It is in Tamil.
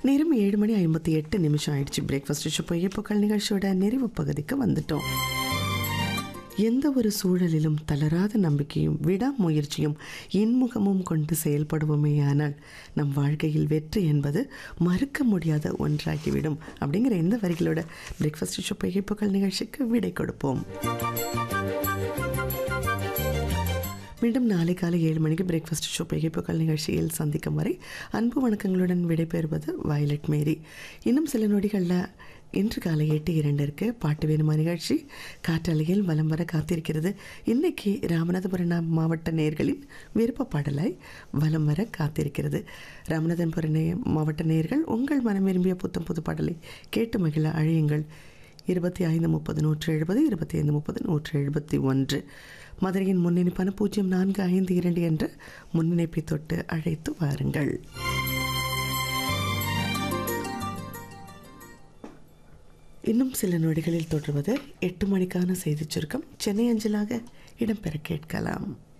நேரம் ஏழு மணி ஐம்பத்தி எட்டு நிமிஷம் ஆயிடுச்சு பிரேக்ஃபாஸ்ட் ஷோ பொய்யப்புக்கள் நிகழ்ச்சியோட நிறைவு பகுதிக்கு வந்துட்டோம் எந்த ஒரு சூழலிலும் தளராத நம்பிக்கையும் விடாமுயற்சியும் இன்முகமும் கொண்டு செயல்படுவோமேயானால் நம் வாழ்க்கையில் வெற்றி என்பது மறுக்க முடியாத ஒன்றாகிவிடும் அப்படிங்கிற இந்த வரிகளோட பிரேக்ஃபாஸ்ட் ஷோ பொய்யப்புக்கள் நிகழ்ச்சிக்கு விடை கொடுப்போம் மீண்டும் நாளை காலை ஏழு மணிக்கு பிரேக்ஃபாஸ்ட் ஷோ பிகைப்புகள் நிகழ்ச்சியில் சந்திக்கும் வரை அன்பு வணக்கங்களுடன் விடைபெறுவது வயலட் மேரி இன்னும் சில நொடிகளில் இன்று காலை எட்டு இரண்டிற்கு பாட்டு வேணுமா நிகழ்ச்சி காற்றலையில் வலம் வர காத்திருக்கிறது இன்னைக்கு ராமநாதபுரம் மாவட்ட நேர்களின் விருப்ப பாடலாய் வலம் வர காத்திருக்கிறது ராமநாதபுரம் நே- மாவட்ட நேர்கள் உங்கள் மனம் விரும்பிய புத்தம் புது பாடலை கேட்டு மகிழ அழையுங்கள் இருபத்தி ஐந்து முப்பது நூற்று எழுபது இருபத்தி ஐந்து முப்பது நூற்று எழுபத்தி ஒன்று மதுரையின் முன்னிணைப்பான பூஜ்ஜியம் நான்கு ஐந்து இரண்டு என்ற முன்னிணைப்பை தொட்டு அழைத்து வாருங்கள் இன்னும் சில நொடிகளில் தொடர்வது எட்டு மணிக்கான செய்திச் சுருக்கம் சென்னை அஞ்சலாக இடம்பெற கேட்கலாம்